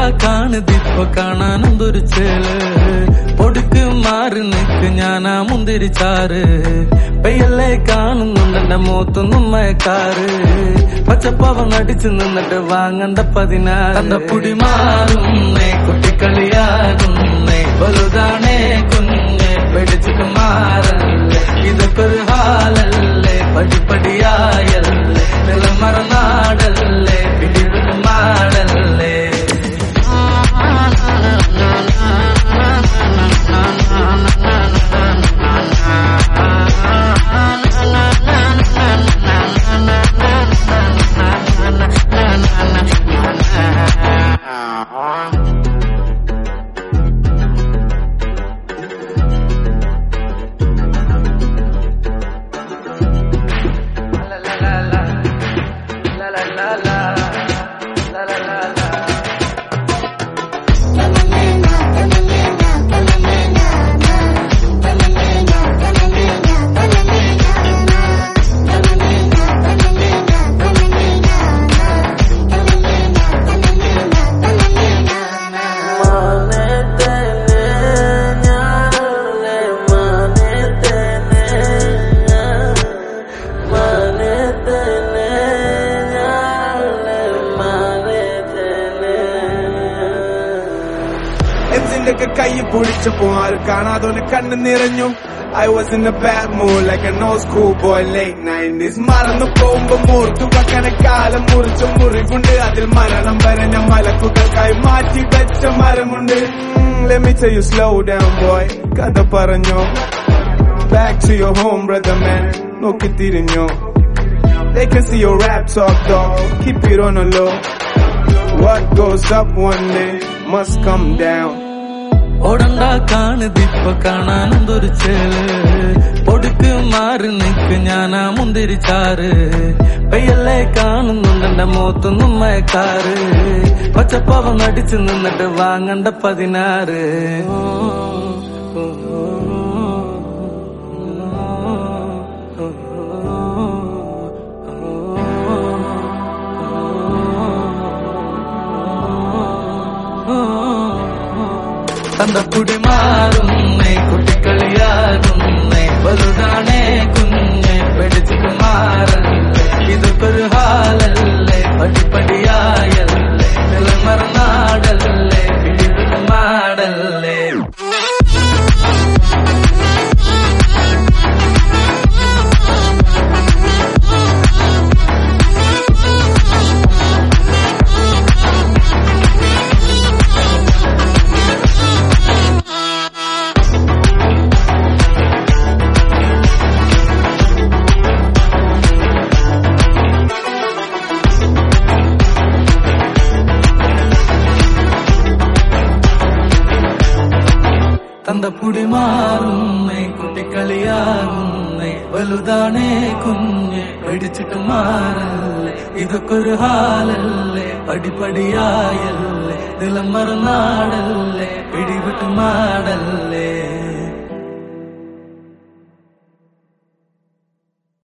കാണുതിപ്പൊ കാണാൻ എന്തൊരു ചേല് പൊടുക്ക് മാറി നിക്ക് ഞാനാ മുന്തിരിച്ചാറ് പെയ്യല്ലേ കാണുന്നുണ്ട് എന്റെ മുഖത്തൊന്നും മയക്കാറ് പച്ചപ്പവൻ അടിച്ചു നിന്നിട്ട് വാങ്ങണ്ട പതിനാറ് കണ്ട പുടി മാറുന്നേ കുട്ടിക്കളിയാകുന്നേ വലുതാണേ കുഞ്ഞെ പിടിച്ചിട്ട് മാറല്ലേ ഇതൊക്കെ ഒരു ഹാലല്ലേ പടിപ്പടിയായല്ലേ നിലമറനാടല്ലേ പിടിവിട്ട് മാടല്ലേ എന്റെ കൈ പൊളിച്ചപ്പോ ആരും കാണാതോനെ കണ്ണ് നിറഞ്ഞു I was in a bad mood like an old school boy late 90s മറന്നു പോകുമ്പോ മൂർത്തു വെക്കണ കാലം മുറിച്ച മുറിവുണ്ട് അതിൽ മരണം വരഞ്ഞ മലക്കുകൾക്കായി മാറ്റി വെച്ച മരമുണ്ട് Mm, Let me tell you slow down boy കഥ പറഞ്ഞോ Back to your home brother man നോക്കി തിരിഞ്ഞോ They can see your rap talk dog Keep it on the low What goes up one day must come down ഓടണ്ട കാണുതിപ്പൊ കാണാൻ എന്തൊരു ചേല് പൊടുക്ക് മാറി നിക്ക് ഞാനാ മുന്തിരിച്ചാറ് പെയ്യല്ലേ കാണുന്നുണ്ട് എന്റെ മുഖത്തൊന്നും മയക്കാറ് പച്ചപ്പവൻ അടിച്ചു നിന്നിട്ട് വാങ്ങണ്ട പതിനാറ് തന്തക്കുടി മാറുന്നേ കുട്ടിക്കളിയാകുന്നേ വലുതാണേ കുഞ്ഞെ പിടിച്ചിട്ട് മാറല്ലേ ഇതൊക്കെ ഒരു ഹാലല്ലേ പടിപ്പടിയായല്ലേ നിലമറനാടല്ലേ പിടിവിട്ട് മാടല്ലേ തന്തപ്പുടി മാറുന്നേ കുട്ടിക്കളിയാകുന്നേ വലുതാണേ കുഞ്ഞെ പിടിച്ചിട്ട് മാറല്ലേ ഇതൊക്കെ ഒരു ഹാലല്ലേ പടിപടിയായല്ലേ നിലം മറന്നാടല്ലേ പിടിവിട്ട് മാടല്ലേ